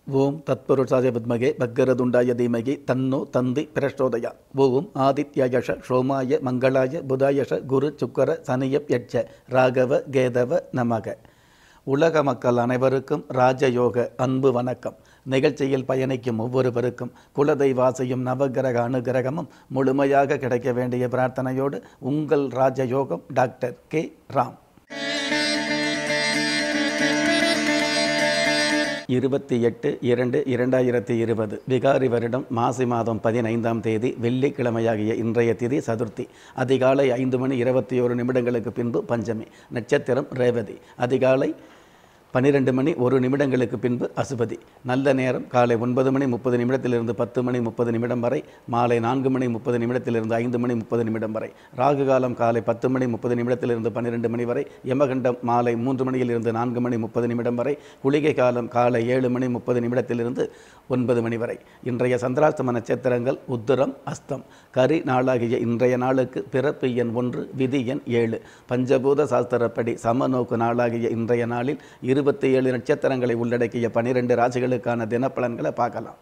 ஓம் தத்புருஷாய வித்மகே பக்கரதுண்டாய தீமகி தன்னோ தந்தி பிரச்சோதயா ஓம் ஆதித்யயஷ சோமாய மங்களாய புதாயஷ குரு சுக்கர சனியப் யட்ச ராகவ கேதவ நமக உலக மக்கள் அனைவருக்கும் ராஜயோக அன்பு வணக்கம் நிகழ்ச்சியில் பயணிக்கும் ஒவ்வொருவருக்கும் குலதெய்வாசையும் நவகிரக அனுகிரகமும் முழுமையாக கிடைக்க வேண்டிய பிரார்த்தனையோடு உங்கள் ராஜயோகம் டாக்டர் கே ராம் இருபத்தி எட்டு இரண்டு இரண்டாயிரத்தி இருபது விகாரி வருடம் மாசி மாதம் பதினைந்தாம் தேதி வெள்ளிக்கிழமையாகிய இன்றைய திதி சதுர்த்தி அதிகாலை ஐந்து மணி இருபத்தி ஓரு நிமிடங்களுக்கு பின்பு பஞ்சமி நட்சத்திரம் ரேவதி அதிகாலை பன்னிரெண்டு மணி ஒரு நிமிடங்களுக்கு பின்பு அசுபதி நல்ல நேரம் காலை ஒன்பது மணி முப்பது நிமிடத்திலிருந்து பத்து மணி முப்பது நிமிடம் வரை மாலை நான்கு மணி முப்பது நிமிடத்திலிருந்து ஐந்து மணி முப்பது நிமிடம் வரை ராகு காலம் காலை பத்து மணி முப்பது நிமிடத்திலிருந்து பன்னிரெண்டு மணி வரை யமகண்டம் மாலை மூன்று மணியிலிருந்து நான்கு மணி முப்பது நிமிடம் வரை குளிகை காலம் காலை ஏழு மணி முப்பது நிமிடத்திலிருந்து ஒன்பது மணி வரை இன்றைய சந்திராஷ்டம நட்சத்திரங்கள் உத்திரம் அஸ்தம் கரி நாளாகிய இன்றைய நாளுக்கு பிறப்பு எண் ஒன்று விதி எண் ஏழு பஞ்சபூத சாஸ்திரப்படி சமநோக்கு நாளாகிய இன்றைய நாளில் இருபத்தி ஏழு நட்சத்திரங்களை உள்ளடக்கிய பனிரெண்டு ராசிகளுக்கான தினப்பலன்களை பார்க்கலாம்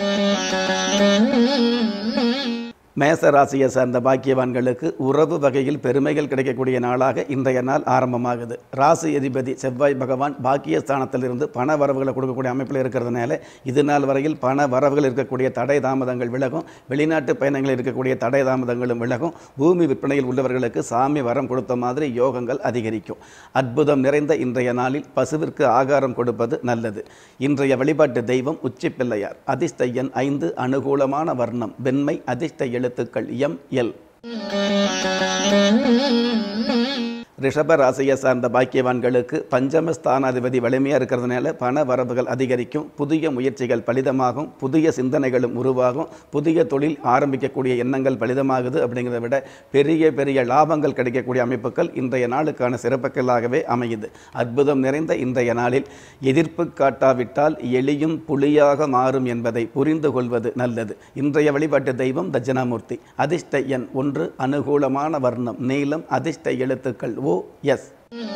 மேச ராசியை சார்ந்த பாக்கியவான்களுக்கு உறவு வகையில் பெருமைகள் கிடைக்கக்கூடிய நாளாக இன்றைய நாள் ஆரம்பமாகுது ராசி அதிபதி செவ்வாய் பகவான் பாக்கியஸ்தானத்திலிருந்து பண வரவுகளை கொடுக்கக்கூடிய அமைப்பில் இருக்கிறதுனால இது நாள் வரையில் பண வரவுகள் இருக்கக்கூடிய தடை தாமதங்கள் விலகும் வெளிநாட்டு பயணங்களில் இருக்கக்கூடிய தடை தாமதங்களும் விலகும் பூமி விற்பனையில் உள்ளவர்களுக்கு சாமி வரம் கொடுத்த மாதிரி யோகங்கள் அதிகரிக்கும் அற்புதம் நிறைந்த இன்றைய நாளில் பசுவிற்கு ஆகாரம் கொடுப்பது நல்லது இன்றைய வழிபாட்டு தெய்வம் உச்சி பிள்ளையார் அதிர்ஷ்ட எண் ஐந்து அனுகூலமான வர்ணம் வெண்மை அதிர்ஷ்ட எழுத்துக்கள் எம் எல் ரிஷப ராசியை சார்ந்த பாக்கியவான்களுக்கு பஞ்சம ஸ்தானாதிபதி வலிமையாக இருக்கிறதுனால பண வரவுகள் அதிகரிக்கும் புதிய முயற்சிகள் பலிதமாகும் புதிய சிந்தனைகளும் உருவாகும் புதிய தொழில் ஆரம்பிக்கக்கூடிய எண்ணங்கள் பலிதமாகுது அப்படிங்கிறத விட பெரிய பெரிய லாபங்கள் கிடைக்கக்கூடிய அமைப்புகள் இன்றைய நாளுக்கான சிறப்புகளாகவே அமையுது அற்புதம் நிறைந்த இன்றைய நாளில் எதிர்ப்பு காட்டாவிட்டால் எளியும் புலியாக மாறும் என்பதை புரிந்து கொள்வது நல்லது இன்றைய வழிபாட்டு தெய்வம் தட்சிணாமூர்த்தி அதிர்ஷ்ட எண் ஒன்று அனுகூலமான வர்ணம் நீளம் அதிர்ஷ்ட எழுத்துக்கள் ஓ எஸ்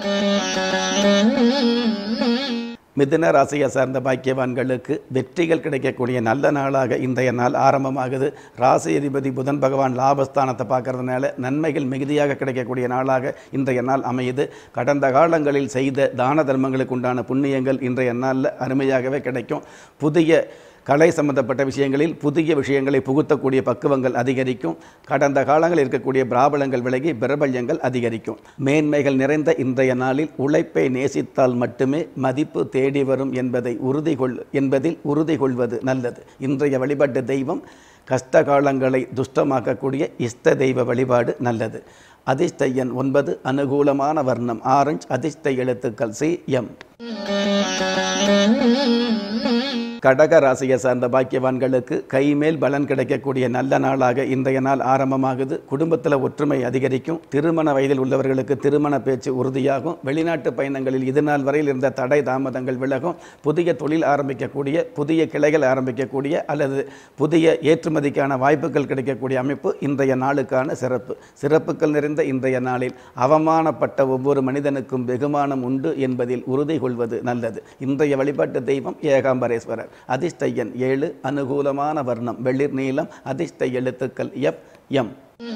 மிதுன ராசியை சார்ந்த பாக்கியவான்களுக்கு வெற்றிகள் கிடைக்கக்கூடிய நல்ல நாளாக இன்றைய நாள் ஆரம்பமாகுது ராசி அதிபதி புதன் பகவான் லாபஸ்தானத்தை பார்க்கறதுனால நன்மைகள் மிகுதியாக கிடைக்கக்கூடிய நாளாக இன்றைய நாள் அமையுது கடந்த காலங்களில் செய்த தான தர்மங்களுக்கு உண்டான புண்ணியங்கள் இன்றைய நாளில் அருமையாகவே கிடைக்கும் புதிய கலை சம்பந்தப்பட்ட விஷயங்களில் புதிய விஷயங்களை புகுத்தக்கூடிய பக்குவங்கள் அதிகரிக்கும் கடந்த காலங்களில் இருக்கக்கூடிய பிராபலங்கள் விலகி பிரபல்யங்கள் அதிகரிக்கும் மேன்மைகள் நிறைந்த இன்றைய நாளில் உழைப்பை நேசித்தால் மட்டுமே மதிப்பு தேடி வரும் என்பதை உறுதி கொள் என்பதில் உறுதி கொள்வது நல்லது இன்றைய வழிபாட்டு தெய்வம் கஷ்ட காலங்களை துஷ்டமாக்கக்கூடிய இஷ்ட தெய்வ வழிபாடு நல்லது அதிர்ஷ்ட எண் ஒன்பது அனுகூலமான வர்ணம் ஆரஞ்சு அதிர்ஷ்ட எழுத்துக்கள் சி எம் கடக ராசியை சார்ந்த பாக்கியவான்களுக்கு கைமேல் பலன் கிடைக்கக்கூடிய நல்ல நாளாக இன்றைய நாள் ஆரம்பமாகுது குடும்பத்தில் ஒற்றுமை அதிகரிக்கும் திருமண வயதில் உள்ளவர்களுக்கு திருமண பேச்சு உறுதியாகும் வெளிநாட்டு பயணங்களில் இது நாள் வரையில் இருந்த தடை தாமதங்கள் விலகும் புதிய தொழில் ஆரம்பிக்கக்கூடிய புதிய கிளைகள் ஆரம்பிக்கக்கூடிய அல்லது புதிய ஏற்றுமதிக்கான வாய்ப்புகள் கிடைக்கக்கூடிய அமைப்பு இன்றைய நாளுக்கான சிறப்பு சிறப்புகள் நிறைந்த இன்றைய நாளில் அவமானப்பட்ட ஒவ்வொரு மனிதனுக்கும் வெகுமானம் உண்டு என்பதில் உறுதி கொள்வது நல்லது இன்றைய வழிபாட்டு தெய்வம் ஏகாம்பரேஸ்வரர் அதிர்ஷ்ட எண் ஏழு அனுகூலமான வர்ணம் வெளிர் நீளம் அதிர்ஷ்ட எழுத்துக்கள் எஃப் எம்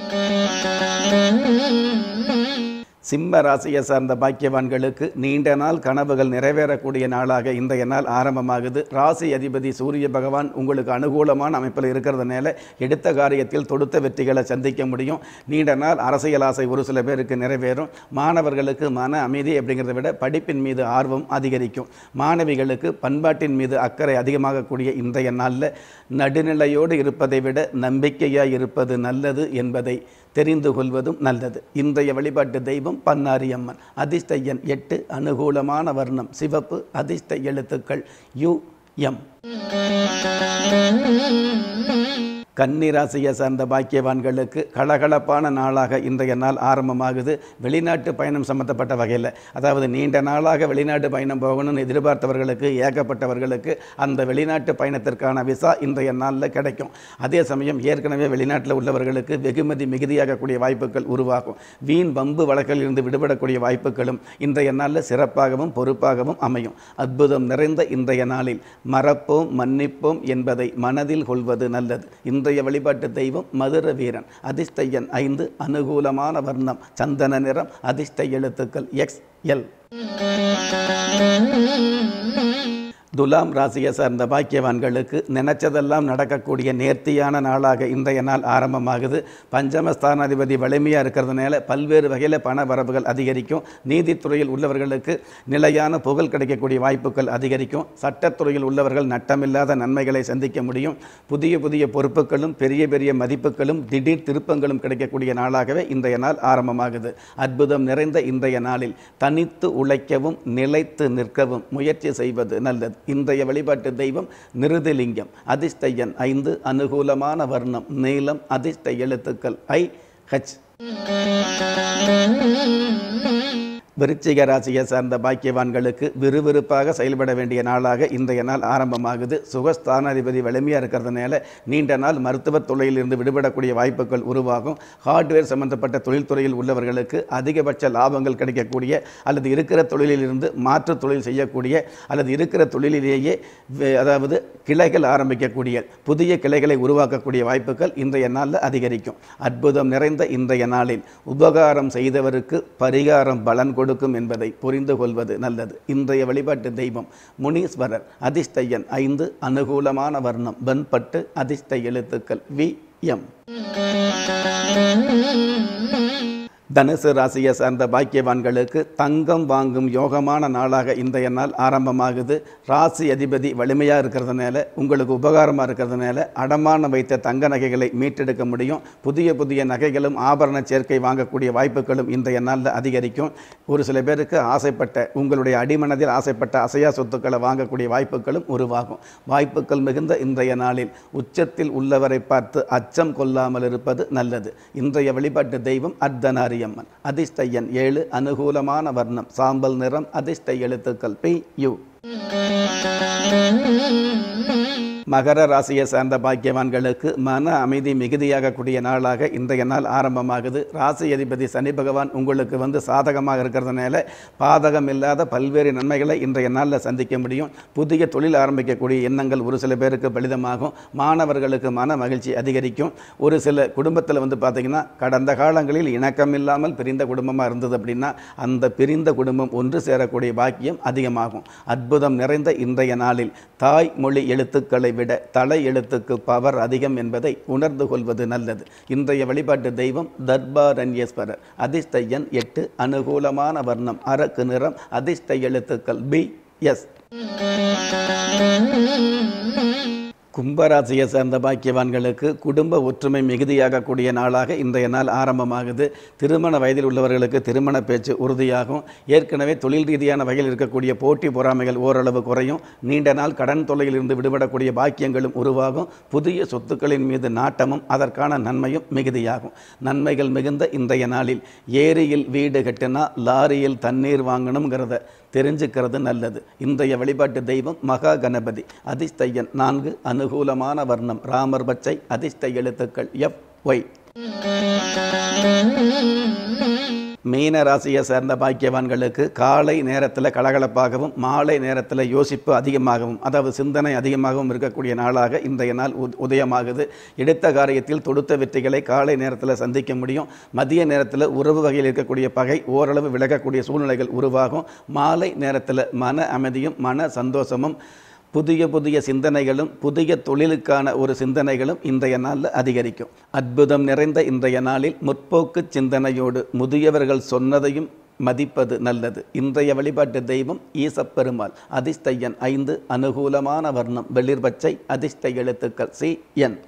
சிம்ம ராசியை சார்ந்த பாக்கியவான்களுக்கு நீண்ட நாள் கனவுகள் நிறைவேறக்கூடிய நாளாக இன்றைய நாள் ஆரம்பமாகுது ராசி அதிபதி சூரிய பகவான் உங்களுக்கு அனுகூலமான அமைப்பில் இருக்கிறதுனால எடுத்த காரியத்தில் தொடுத்த வெற்றிகளை சந்திக்க முடியும் நீண்ட நாள் அரசியல் ஆசை ஒரு சில பேருக்கு நிறைவேறும் மாணவர்களுக்கு மன அமைதி அப்படிங்கிறத விட படிப்பின் மீது ஆர்வம் அதிகரிக்கும் மாணவிகளுக்கு பண்பாட்டின் மீது அக்கறை அதிகமாகக்கூடிய இன்றைய நாளில் நடுநிலையோடு இருப்பதை விட நம்பிக்கையாய் இருப்பது நல்லது என்பதை தெரிந்து கொள்வதும் நல்லது இன்றைய வழிபாட்டு தெய்வம் பன்னாரி அம்மன் அதிர்ஷ்ட எண் எட்டு அனுகூலமான வர்ணம் சிவப்பு அதிர்ஷ்ட எழுத்துக்கள் யு எம் கன்னி ராசியை சார்ந்த பாக்கியவான்களுக்கு கலகலப்பான நாளாக இன்றைய நாள் ஆரம்பமாகுது வெளிநாட்டு பயணம் சம்பந்தப்பட்ட வகையில் அதாவது நீண்ட நாளாக வெளிநாட்டு பயணம் போகணும்னு எதிர்பார்த்தவர்களுக்கு ஏகப்பட்டவர்களுக்கு அந்த வெளிநாட்டு பயணத்திற்கான விசா இன்றைய நாளில் கிடைக்கும் அதே சமயம் ஏற்கனவே வெளிநாட்டில் உள்ளவர்களுக்கு வெகுமதி மிகுதியாகக்கூடிய வாய்ப்புகள் உருவாகும் வீண் வம்பு வழக்கில் இருந்து விடுபடக்கூடிய வாய்ப்புகளும் இன்றைய நாளில் சிறப்பாகவும் பொறுப்பாகவும் அமையும் அற்புதம் நிறைந்த இன்றைய நாளில் மறப்போம் மன்னிப்போம் என்பதை மனதில் கொள்வது நல்லது இன்றைய வழிபாட்டு தெய்வம் மதுர வீரன் அதிர்ஷ்ட எண் ஐந்து அனுகூலமான வர்ணம் சந்தன நிறம் அதிர்ஷ்ட எழுத்துக்கள் எக்ஸ் எல் துலாம் ராசியை சார்ந்த பாக்கியவான்களுக்கு நினைச்சதெல்லாம் நடக்கக்கூடிய நேர்த்தியான நாளாக இன்றைய நாள் ஆரம்பமாகுது பஞ்சமஸ்தானாதிபதி வலிமையாக இருக்கிறதுனால பல்வேறு வகையில் பண வரவுகள் அதிகரிக்கும் நீதித்துறையில் உள்ளவர்களுக்கு நிலையான புகழ் கிடைக்கக்கூடிய வாய்ப்புகள் அதிகரிக்கும் சட்டத்துறையில் உள்ளவர்கள் நட்டமில்லாத நன்மைகளை சந்திக்க முடியும் புதிய புதிய பொறுப்புகளும் பெரிய பெரிய மதிப்புகளும் திடீர் திருப்பங்களும் கிடைக்கக்கூடிய நாளாகவே இன்றைய நாள் ஆரம்பமாகுது அற்புதம் நிறைந்த இன்றைய நாளில் தனித்து உழைக்கவும் நிலைத்து நிற்கவும் முயற்சி செய்வது நல்லது இன்றைய வழிபாட்டு தெய்வம் நிருதிலிங்கம் அதிர்ஷ்ட எண் ஐந்து அனுகூலமான வர்ணம் நீலம் அதிர்ஷ்ட எழுத்துக்கள் ஐ ஹச் விருச்சிக ராசியை சார்ந்த பாக்கியவான்களுக்கு விறுவிறுப்பாக செயல்பட வேண்டிய நாளாக இன்றைய நாள் ஆரம்பமாகுது சுகஸ்தானாதிபதி வலிமையாக இருக்கிறதுனால நீண்ட நாள் மருத்துவத் துறையிலிருந்து விடுபடக்கூடிய வாய்ப்புகள் உருவாகும் ஹார்ட்வேர் சம்பந்தப்பட்ட தொழில்துறையில் உள்ளவர்களுக்கு அதிகபட்ச லாபங்கள் கிடைக்கக்கூடிய அல்லது இருக்கிற தொழிலிலிருந்து மாற்று தொழில் செய்யக்கூடிய அல்லது இருக்கிற தொழிலிலேயே வே- அதாவது கிளைகள் ஆரம்பிக்கக்கூடிய புதிய கிளைகளை உருவாக்கக்கூடிய வாய்ப்புகள் இன்றைய நாளில் அதிகரிக்கும் அற்புதம் நிறைந்த இன்றைய நாளில் உபகாரம் செய்தவருக்கு பரிகாரம் பலன் கொடுக்கும் என்பதை புரிந்து கொள்வது நல்லது இன்றைய வழிபாட்டு தெய்வம் முனீஸ்வரர் அதிர்ஷ்ட எண் ஐந்து அனுகூலமான வர்ணம் வெண்பட்டு அதிர்ஷ்ட எழுத்துக்கள் வி எம் தனுசு ராசியை சார்ந்த பாக்கியவான்களுக்கு தங்கம் வாங்கும் யோகமான நாளாக இன்றைய நாள் ஆரம்பமாகுது ராசி அதிபதி வலிமையாக இருக்கிறதுனால உங்களுக்கு உபகாரமாக இருக்கிறதுனால அடமான வைத்த தங்க நகைகளை மீட்டெடுக்க முடியும் புதிய புதிய நகைகளும் ஆபரண சேர்க்கை வாங்கக்கூடிய வாய்ப்புகளும் இன்றைய நாளில் அதிகரிக்கும் ஒரு சில பேருக்கு ஆசைப்பட்ட உங்களுடைய அடிமனதில் ஆசைப்பட்ட அசையா சொத்துக்களை வாங்கக்கூடிய வாய்ப்புகளும் உருவாகும் வாய்ப்புகள் மிகுந்த இன்றைய நாளில் உச்சத்தில் உள்ளவரை பார்த்து அச்சம் கொள்ளாமல் இருப்பது நல்லது இன்றைய வழிபாட்டு தெய்வம் அர்த்தநாரியம்மன் அதிர்ஷ்ட எண் ஏழு அனுகூலமான வர்ணம் சாம்பல் நிறம் அதிர்ஷ்ட எழுத்துக்கள் பி யு மகர ராசியை சார்ந்த பாக்கியவான்களுக்கு மன அமைதி மிகுதியாகக்கூடிய நாளாக இன்றைய நாள் ஆரம்பமாகுது ராசி அதிபதி சனி பகவான் உங்களுக்கு வந்து சாதகமாக இருக்கிறதுனால பாதகம் இல்லாத பல்வேறு நன்மைகளை இன்றைய நாளில் சந்திக்க முடியும் புதிய தொழில் ஆரம்பிக்கக்கூடிய எண்ணங்கள் ஒரு சில பேருக்கு பலிதமாகும் மாணவர்களுக்கு மன மகிழ்ச்சி அதிகரிக்கும் ஒரு சில குடும்பத்தில் வந்து பார்த்திங்கன்னா கடந்த காலங்களில் இணக்கம் இல்லாமல் பிரிந்த குடும்பமாக இருந்தது அப்படின்னா அந்த பிரிந்த குடும்பம் ஒன்று சேரக்கூடிய பாக்கியம் அதிகமாகும் அற்புதம் நிறைந்த இன்றைய நாளில் தாய் மொழி எழுத்துக்களை விட தலை எழுத்துக்கு பவர் அதிகம் என்பதை உணர்ந்து கொள்வது நல்லது இன்றைய வழிபாட்டு தெய்வம் தர்பாரண்யேஸ்வரர் அதிர்ஷ்ட எண் எட்டு அனுகூலமான வர்ணம் அரக்கு நிறம் அதிர்ஷ்ட எழுத்துக்கள் பி எஸ் கும்பராசியை சேர்ந்த பாக்கியவான்களுக்கு குடும்ப ஒற்றுமை மிகுதியாகக்கூடிய நாளாக இன்றைய நாள் ஆரம்பமாகுது திருமண வயதில் உள்ளவர்களுக்கு திருமண பேச்சு உறுதியாகும் ஏற்கனவே தொழில் ரீதியான வகையில் இருக்கக்கூடிய போட்டி பொறாமைகள் ஓரளவு குறையும் நீண்ட நாள் கடன் தொல்லையிலிருந்து விடுபடக்கூடிய பாக்கியங்களும் உருவாகும் புதிய சொத்துக்களின் மீது நாட்டமும் அதற்கான நன்மையும் மிகுதியாகும் நன்மைகள் மிகுந்த இன்றைய நாளில் ஏரியில் வீடு கட்டினா லாரியில் தண்ணீர் வாங்கணுங்கிறத தெரிஞ்சுக்கிறது நல்லது இன்றைய வழிபாட்டு தெய்வம் மகா கணபதி அதிர்ஷ்ட எண் நான்கு அனுகூலமான வர்ணம் ராமர் பச்சை அதிர்ஷ்ட எழுத்துக்கள் எஃப் ஒய் மீன ராசியை சேர்ந்த பாக்கியவான்களுக்கு காலை நேரத்தில் கலகலப்பாகவும் மாலை நேரத்தில் யோசிப்பு அதிகமாகவும் அதாவது சிந்தனை அதிகமாகவும் இருக்கக்கூடிய நாளாக இன்றைய நாள் உத்- உதயமாகுது எடுத்த காரியத்தில் தொடுத்த வெற்றிகளை காலை நேரத்தில் சந்திக்க முடியும் மதிய நேரத்தில் உறவு வகையில் இருக்கக்கூடிய பகை ஓரளவு விலகக்கூடிய சூழ்நிலைகள் உருவாகும் மாலை நேரத்தில் மன அமைதியும் மன சந்தோஷமும் புதிய புதிய சிந்தனைகளும் புதிய தொழிலுக்கான ஒரு சிந்தனைகளும் இன்றைய நாளில் அதிகரிக்கும் அற்புதம் நிறைந்த இன்றைய நாளில் முற்போக்கு சிந்தனையோடு முதியவர்கள் சொன்னதையும் மதிப்பது நல்லது இன்றைய வழிபாட்டு தெய்வம் ஈசப்பெருமாள் அதிர்ஷ்ட எண் ஐந்து அனுகூலமான வர்ணம் வெளிர் பச்சை அதிர்ஷ்ட எழுத்துக்கள் சி என்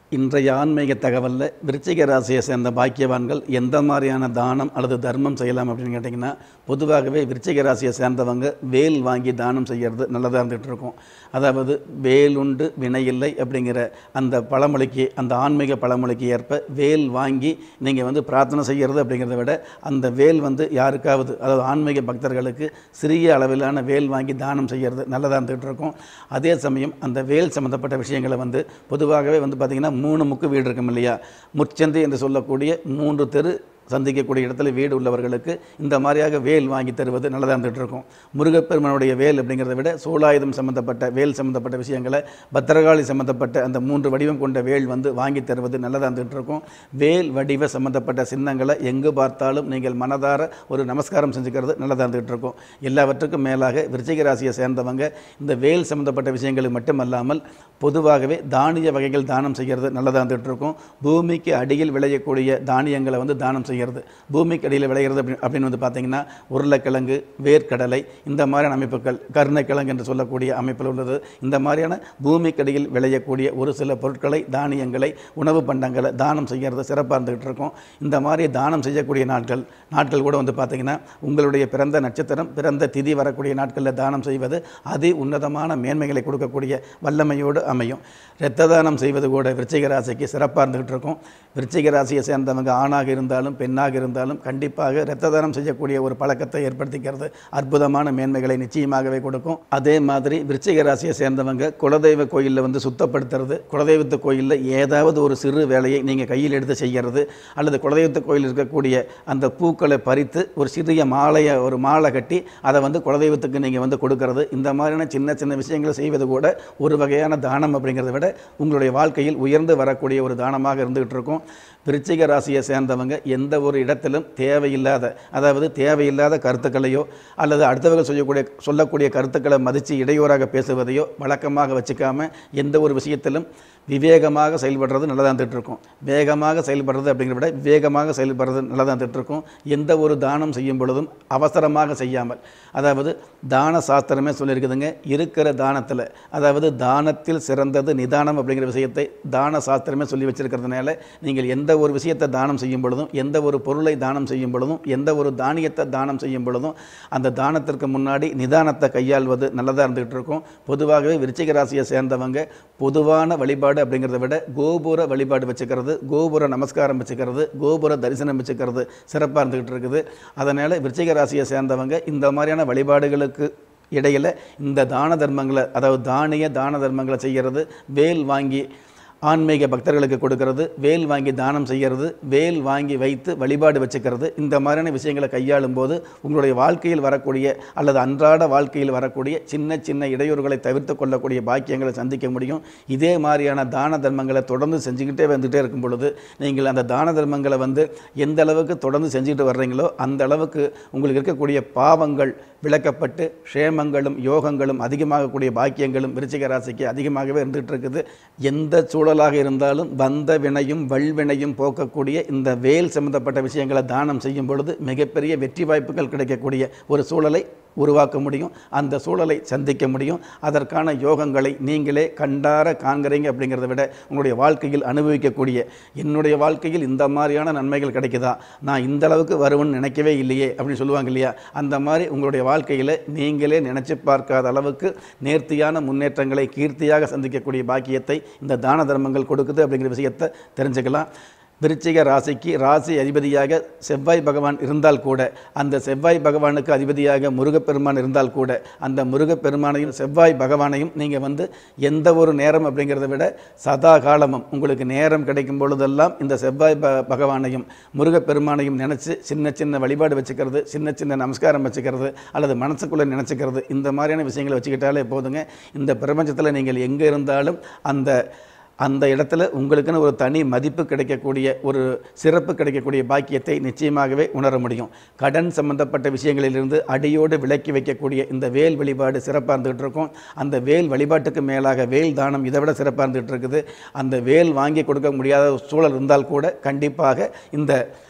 இன்றைய ஆன்மீக தகவலில் விருச்சிக ராசியை சேர்ந்த பாக்கியவான்கள் எந்த மாதிரியான தானம் அல்லது தர்மம் செய்யலாம் அப்படின்னு கேட்டிங்கன்னா பொதுவாகவே விருச்சிக ராசியை சேர்ந்தவங்க வேல் வாங்கி தானம் செய்கிறது நல்லதாக இருந்துகிட்டு இருக்கும் அதாவது வேலுண்டு வினையில்லை அப்படிங்கிற அந்த பழமொழிக்கு அந்த ஆன்மீக பழமொழிக்கு ஏற்ப வேல் வாங்கி நீங்கள் வந்து பிரார்த்தனை செய்கிறது அப்படிங்கிறத விட அந்த வேல் வந்து யாருக்காவது அதாவது ஆன்மீக பக்தர்களுக்கு சிறிய அளவிலான வேல் வாங்கி தானம் செய்கிறது நல்லதாக இருந்துகிட்டு இருக்கும் அதே சமயம் அந்த வேல் சம்மந்தப்பட்ட விஷயங்களை வந்து பொதுவாகவே வந்து பார்த்திங்கன்னா மூணு முக்கு வீடு இருக்கும் இல்லையா முச்சந்தி என்று சொல்லக்கூடிய மூன்று தெரு சந்திக்கக்கூடிய இடத்துல வீடு உள்ளவர்களுக்கு இந்த மாதிரியாக வேல் வாங்கி தருவது நல்லதாக இருந்துகிட்டு இருக்கும் முருகப்பெருமனுடைய வேல் அப்படிங்கிறத விட சூலாயுதம் சம்மந்தப்பட்ட வேல் சம்மந்தப்பட்ட விஷயங்களை பத்திரகாளி சம்மந்தப்பட்ட அந்த மூன்று வடிவம் கொண்ட வேல் வந்து வாங்கி தருவது நல்லதாக இருந்துகிட்டு இருக்கும் வேல் வடிவ சம்மந்தப்பட்ட சின்னங்களை எங்கு பார்த்தாலும் நீங்கள் மனதார ஒரு நமஸ்காரம் செஞ்சுக்கிறது நல்லதாக இருந்துகிட்டு இருக்கும் எல்லாவற்றுக்கும் மேலாக விருச்சிக ராசியை சேர்ந்தவங்க இந்த வேல் சம்மந்தப்பட்ட விஷயங்களுக்கு மட்டுமல்லாமல் பொதுவாகவே தானிய வகைகள் தானம் செய்கிறது நல்லதாக இருந்துகிட்டு இருக்கும் பூமிக்கு அடியில் விளையக்கூடிய தானியங்களை வந்து தானம் செய்கிறது பூமிக்கு அடியில் விளைகிறது அப்படி அப்படின்னு வந்து பார்த்தீங்கன்னா உருளைக்கிழங்கு வேர்க்கடலை இந்த மாதிரியான அமைப்புகள் கருணைக்கிழங்கு என்று சொல்லக்கூடிய அமைப்பில் உள்ளது இந்த மாதிரியான பூமிக்கு அடியில் விளையக்கூடிய ஒரு சில பொருட்களை தானியங்களை உணவு பண்டங்களை தானம் செய்கிறது சிறப்பாக இருந்துகிட்டு இருக்கும் இந்த மாதிரி தானம் செய்யக்கூடிய நாட்கள் நாட்கள் கூட வந்து பார்த்தீங்கன்னா உங்களுடைய பிறந்த நட்சத்திரம் பிறந்த திதி வரக்கூடிய நாட்களில் தானம் செய்வது அதி உன்னதமான மேன்மைகளை கொடுக்கக்கூடிய வல்லமையோடு அமையும் இரத்த தானம் செய்வது கூட விருச்சிக ராசிக்கு சிறப்பாக இருந்துகிட்டு இருக்கும் விருச்சிக ராசியை சேர்ந்தவங்க ஆணாக இருந்தாலும் பெண்ணாக இருந்தாலும் கண்டிப்பாக இரத்த தானம் செய்யக்கூடிய ஒரு பழக்கத்தை ஏற்படுத்திக்கிறது அற்புதமான மேன்மைகளை நிச்சயமாகவே கொடுக்கும் அதே மாதிரி விருச்சிக ராசியை சேர்ந்தவங்க குலதெய்வ கோயிலில் வந்து சுத்தப்படுத்துறது குலதெய்வத்து கோயிலில் ஏதாவது ஒரு சிறு வேலையை நீங்கள் கையில் எடுத்து செய்கிறது அல்லது குலதெய்வத்து கோயில் இருக்கக்கூடிய அந்த பூக்களை பறித்து ஒரு சிறிய மாலையை ஒரு மாலை கட்டி அதை வந்து குலதெய்வத்துக்கு நீங்கள் வந்து கொடுக்கறது இந்த மாதிரியான சின்ன சின்ன விஷயங்களை செய்வது கூட ஒரு வகையான தானம் அப்படிங்கிறத விட உங்களுடைய வாழ்க்கையில் உயர்ந்து வரக்கூடிய ஒரு தானமாக இருந்துகிட்டு இருக்கும் விருச்சிக ராசியை சேர்ந்தவங்க எந்த ஒரு இடத்திலும் தேவையில்லாத அதாவது தேவையில்லாத கருத்துக்களையோ அல்லது அடுத்தவர்கள் சொல்லக்கூடிய சொல்லக்கூடிய கருத்துக்களை மதித்து இடையூறாக பேசுவதையோ வழக்கமாக வச்சுக்காம எந்த ஒரு விஷயத்திலும் விவேகமாக செயல்படுறது நல்லதாக இருந்துகிட்டு இருக்கும் வேகமாக செயல்படுறது அப்படிங்கிறத விட விவேகமாக செயல்படுறது நல்லதாக இருந்துகிட்டு இருக்கும் எந்த ஒரு தானம் செய்யும் பொழுதும் அவசரமாக செய்யாமல் அதாவது தான சாஸ்திரமே சொல்லியிருக்குதுங்க இருக்கிற தானத்தில் அதாவது தானத்தில் சிறந்தது நிதானம் அப்படிங்கிற விஷயத்தை தான சாஸ்திரமே சொல்லி வச்சிருக்கிறதுனால நீங்கள் எந்த ஒரு விஷயத்தை தானம் செய்யும் பொழுதும் எந்த ஒரு பொருளை தானம் செய்யும் பொழுதும் எந்த ஒரு தானியத்தை தானம் செய்யும் பொழுதும் அந்த தானத்திற்கு முன்னாடி நிதானத்தை கையாள்வது நல்லதாக இருந்துகிட்டு இருக்கும் பொதுவாகவே விருச்சிக ராசியை சேர்ந்தவங்க பொதுவான வழிபாடு அப்படிங்கிறத விட கோபுர வழிபாடு வச்சுக்கிறது கோபுர நமஸ்காரம் வச்சுக்கிறது கோபுர தரிசனம் வச்சுக்கிறது சிறப்பாக இருந்துகிட்டு இருக்குது அதனால் விருச்சிக ராசியை சேர்ந்தவங்க இந்த மாதிரியான வழிபாடுகளுக்கு இடையில் இந்த தான தர்மங்களை அதாவது தானிய தான தர்மங்களை செய்கிறது வேல் வாங்கி ஆன்மீக பக்தர்களுக்கு கொடுக்கறது வேல் வாங்கி தானம் செய்கிறது வேல் வாங்கி வைத்து வழிபாடு வச்சுக்கிறது இந்த மாதிரியான விஷயங்களை கையாளும் போது உங்களுடைய வாழ்க்கையில் வரக்கூடிய அல்லது அன்றாட வாழ்க்கையில் வரக்கூடிய சின்ன சின்ன இடையூறுகளை தவிர்த்து கொள்ளக்கூடிய பாக்கியங்களை சந்திக்க முடியும் இதே மாதிரியான தான தர்மங்களை தொடர்ந்து செஞ்சுக்கிட்டே வந்துகிட்டே இருக்கும் பொழுது நீங்கள் அந்த தான தர்மங்களை வந்து எந்த அளவுக்கு தொடர்ந்து செஞ்சுக்கிட்டு வர்றீங்களோ அந்த அளவுக்கு உங்களுக்கு இருக்கக்கூடிய பாவங்கள் விளக்கப்பட்டு க்ஷேமங்களும் யோகங்களும் அதிகமாகக்கூடிய பாக்கியங்களும் விருச்சிக ராசிக்கு அதிகமாகவே இருந்துகிட்டு இருக்குது எந்த சூழலாக இருந்தாலும் வந்த வினையும் வல்வினையும் போக்கக்கூடிய இந்த வேல் சம்பந்தப்பட்ட விஷயங்களை தானம் செய்யும் பொழுது மிகப்பெரிய வெற்றி வாய்ப்புகள் கிடைக்கக்கூடிய ஒரு சூழலை உருவாக்க முடியும் அந்த சூழலை சந்திக்க முடியும் அதற்கான யோகங்களை நீங்களே கண்டார காண்கிறீங்க அப்படிங்கிறத விட உங்களுடைய வாழ்க்கையில் அனுபவிக்கக்கூடிய என்னுடைய வாழ்க்கையில் இந்த மாதிரியான நன்மைகள் கிடைக்குதா நான் இந்த அளவுக்கு வருவேன்னு நினைக்கவே இல்லையே அப்படின்னு சொல்லுவாங்க இல்லையா அந்த மாதிரி உங்களுடைய வாழ்க்கையில் நீங்களே நினச்சி பார்க்காத அளவுக்கு நேர்த்தியான முன்னேற்றங்களை கீர்த்தியாக சந்திக்கக்கூடிய பாக்கியத்தை இந்த தான தர்மங்கள் கொடுக்குது அப்படிங்கிற விஷயத்தை தெரிஞ்சுக்கலாம் விருச்சிக ராசிக்கு ராசி அதிபதியாக செவ்வாய் பகவான் இருந்தால் கூட அந்த செவ்வாய் பகவானுக்கு அதிபதியாக முருகப்பெருமான் இருந்தால் கூட அந்த முருகப்பெருமானையும் செவ்வாய் பகவானையும் நீங்கள் வந்து எந்த ஒரு நேரம் அப்படிங்கிறத விட சதா காலமும் உங்களுக்கு நேரம் கிடைக்கும் பொழுதெல்லாம் இந்த செவ்வாய் ப பகவானையும் முருகப்பெருமானையும் நினச்சி சின்ன சின்ன வழிபாடு வச்சுக்கிறது சின்ன சின்ன நமஸ்காரம் வச்சுக்கிறது அல்லது மனசுக்குள்ளே நினச்சிக்கிறது இந்த மாதிரியான விஷயங்களை வச்சுக்கிட்டாலே போதுங்க இந்த பிரபஞ்சத்தில் நீங்கள் எங்கே இருந்தாலும் அந்த அந்த இடத்துல உங்களுக்குன்னு ஒரு தனி மதிப்பு கிடைக்கக்கூடிய ஒரு சிறப்பு கிடைக்கக்கூடிய பாக்கியத்தை நிச்சயமாகவே உணர முடியும் கடன் சம்பந்தப்பட்ட விஷயங்களிலிருந்து அடியோடு விலக்கி வைக்கக்கூடிய இந்த வேல் வழிபாடு சிறப்பாக இருந்துகிட்டு இருக்கும் அந்த வேல் வழிபாட்டுக்கு மேலாக வேல் தானம் இதை விட சிறப்பாக இருந்துகிட்டு இருக்குது அந்த வேல் வாங்கி கொடுக்க முடியாத சூழல் இருந்தால் கூட கண்டிப்பாக இந்த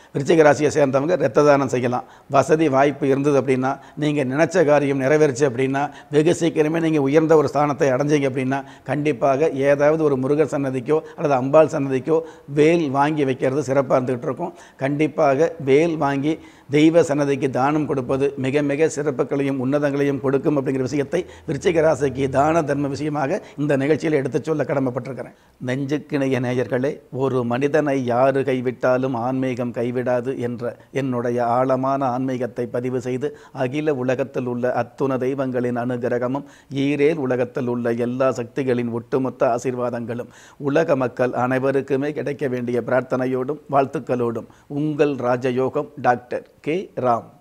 விருச்சிக ராசியை சேர்ந்தவங்க இரத்த தானம் செய்யலாம் வசதி வாய்ப்பு இருந்தது அப்படின்னா நீங்கள் நினச்ச காரியம் நிறைவேறுச்சு அப்படின்னா வெகு சீக்கிரமே நீங்கள் உயர்ந்த ஒரு ஸ்தானத்தை அடைஞ்சீங்க அப்படின்னா கண்டிப்பாக ஏதாவது ஒரு முருகர் சன்னதிக்கோ அல்லது அம்பாள் சன்னதிக்கோ வேல் வாங்கி வைக்கிறது சிறப்பாக இருந்துகிட்டு இருக்கும் கண்டிப்பாக வேல் வாங்கி தெய்வ சன்னதிக்கு தானம் கொடுப்பது மிக மிக சிறப்புகளையும் உன்னதங்களையும் கொடுக்கும் அப்படிங்கிற விஷயத்தை விருச்சிக ராசிக்கு தான தர்ம விஷயமாக இந்த நிகழ்ச்சியில் எடுத்துச் சொல்ல கடமைப்பட்டிருக்கிறேன் நெஞ்சுக்கிணைய நேயர்களே ஒரு மனிதனை யாரு கைவிட்டாலும் ஆன்மீகம் கைவிடாது என்ற என்னுடைய ஆழமான ஆன்மீகத்தை பதிவு செய்து அகில உலகத்தில் உள்ள அத்துண தெய்வங்களின் அனுகிரகமும் ஈரேல் உலகத்தில் உள்ள எல்லா சக்திகளின் ஒட்டுமொத்த ஆசீர்வாதங்களும் உலக மக்கள் அனைவருக்குமே கிடைக்க வேண்டிய பிரார்த்தனையோடும் வாழ்த்துக்களோடும் உங்கள் ராஜயோகம் டாக்டர் கே ராம்